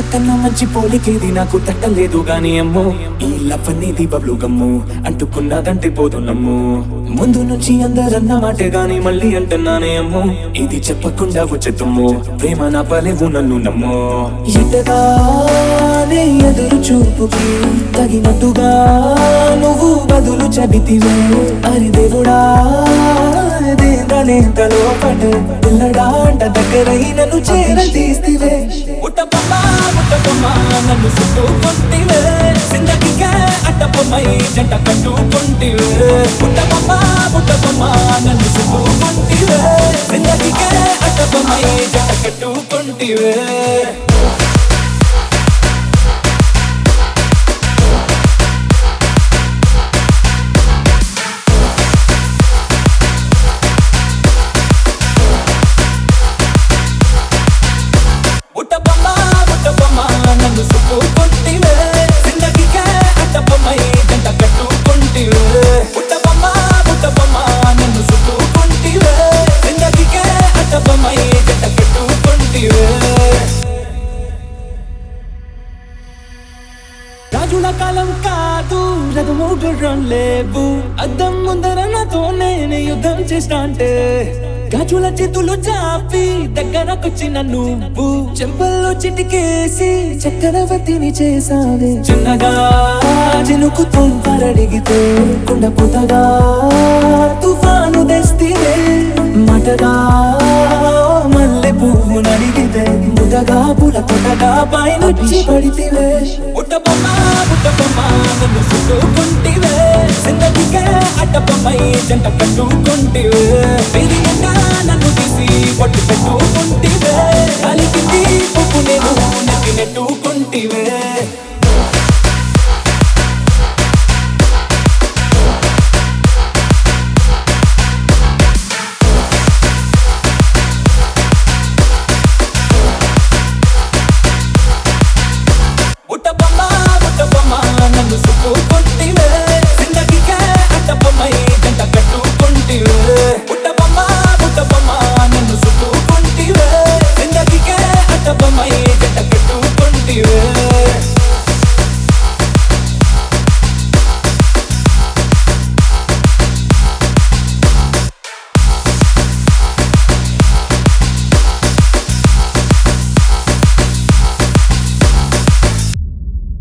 అంతకన్నా మంచి పోలికేది నాకు తట్టలేదు గాని అమ్మో ఈ లవ్ అనేది బబ్లు గమ్ము అంటుకున్నదంటే పోదు నమ్ము ముందు నుంచి అందరన్న మాటే గాని మళ్ళీ అంటున్నానే అమ్మో ఇది చెప్పకుండా వచ్చే తుమ్ము ప్రేమ నా పలేవు నన్ను నమ్ము ఎటగానే ఎదురు చూపుకి తగినట్టుగా నువ్వు బదులు చెబితివే అరి దేవుడా దేంతలో పడు పిల్లడాంట దగ్గరై నన్ను చేరదీస్తివే ఉట్టపమ్మ ఉట్టపమ్మ నన్ను చుట్టుకుంటివే జిందగీకే అట్టపమ్మై జంట కట్టుకుంటివే ఉట్టపమ్మ ఉట్టపమ్మ నన్ను చుట్టుకుంటివే జిందగీకే అట్టపమ్మై జంట కట్టుకుంటివే ఉట్టబొమ్మ ఉట్టబొమ్మ నన్ను సుట్టుకుంటివే జిందగీకే అట్టబొమ్మై జంట కట్టుకుంటివే ఉట్టబొమ్మ ఉట్టబొమ్మ నన్ను సుట్టుకుంటివే జిందగీకే అట్టబొమ్మై జంట కట్టుకుంటివే రాజుల కాలం కాదు రథము గుర్రం లేవు అద్దం ముందర నాతో నేను యుద్ధం చేస్తా అంటే గాజుల చేతులు చాపి దగ్గరకొచ్చిన నువ్వు చెంపల్లో చిటికేసి చక్రవర్తిని చేసావే చిన్నగా చినుకుతో పరడిగితే కుండ పుతగా తుఫాను తెస్తివే మటగా మల్లె పువ్వు నడిగితే ముదగా పుల పుటగా పైన పడితివే ఉట్టబొమ్మ ఉట్టబొమ్మ నన్ను చుట్టుకుంటివే జిందగీకే అడ్డబొమ్మై జంట కట్టుకుంటివే పెరిగంగా నన్ను తీసి పొట్టు పెట్టుకుంటివే కలిగింది పువ్వు నేను నెత్తి నెట్టుకుంటివే